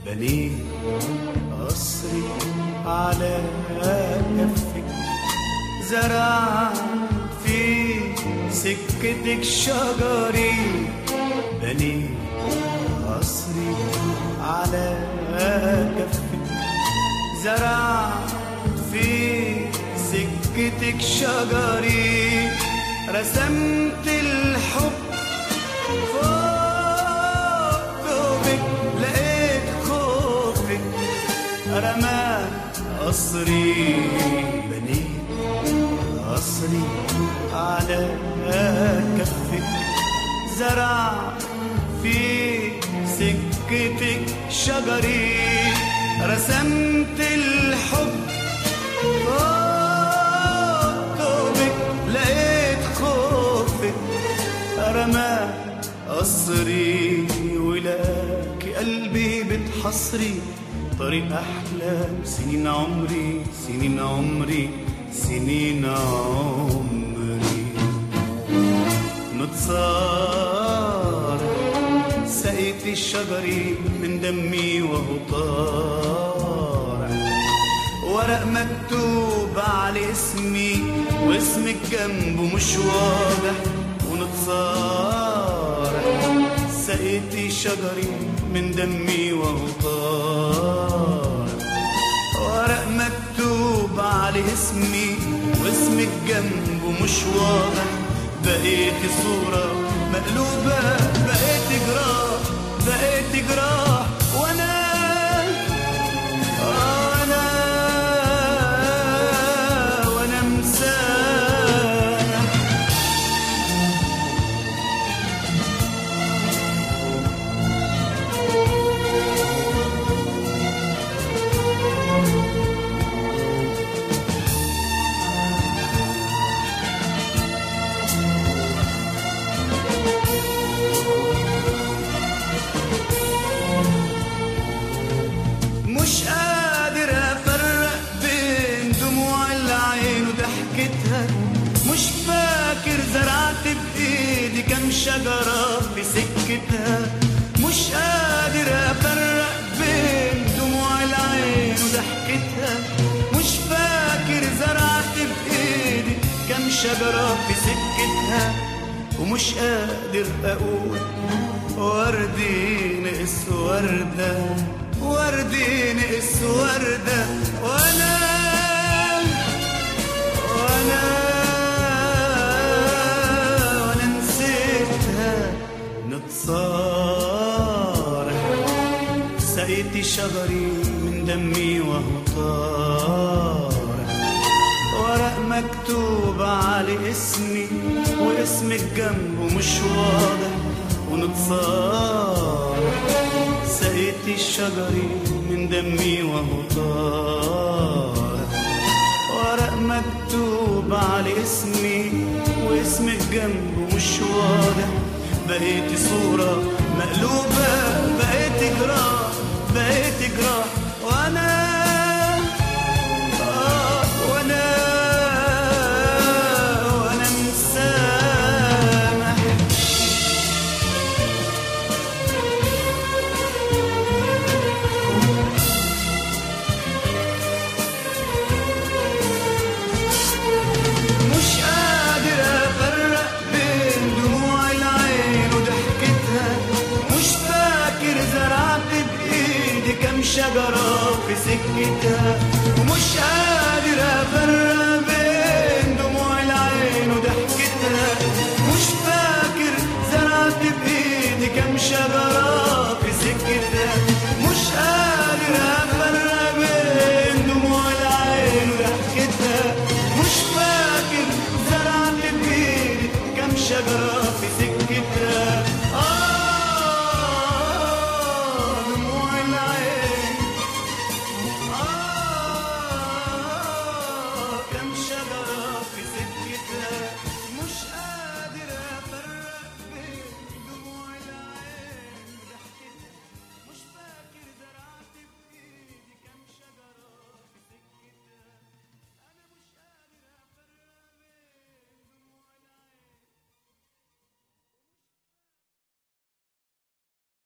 بنيت قصري على كفك زرع في سكتك شجري بنيت قصري على كفك زرع في سكتك شجري رسمت الحب فوق ثوبك لقيت خوفك رمى قصري بنيت قصري على كفك زرع في سكتك شجري رسمت الحب فوق ثوبك لقيت خوفك رمى قصري ولاك قلبي بتحصري طريق أحلام سنين عمري سنين عمري سنين عمري متصار سقيت الشجري من دمي وهو طارع ورق مكتوب على اسمي واسمك جنبه مش واضح ونتصارع سقيت شجري من دمي وهو طارع ورق مكتوب على اسمي واسمك جنبه مش واضح بقيت صورة مقلوبة بقيت جراح بقيت جراح وانا وانا وانا مسامح مش قادر افرق بين دموع العين وضحكتها مش فاكر زرعت بايدي كم شجرة في سكتها مش قادر افرق بين دموع العين وضحكتها مش فاكر زرعت بايدي كم شجرة في سكتها ومش قادر اقول وردي نقص وردة وردي نقص وردة وانا وانا وانا نسيتها نتصارح سقيت شجري من دمي وهو طارح ورق مكتوب على اسمي واسمك جنبه مش واضح ونتصارح سقيت الشجري من دمي وهو طارح ورق مكتوب على اسمي واسمك جنبه مش واضح بقيت صورة مقلوبة بقيت جراح بقيت جراح وانا آه وانا وانا مسامح مش قادر افرق بين دموع العين وضحكتها مش فاكر زرعت بايدي كم شجرة في سكتها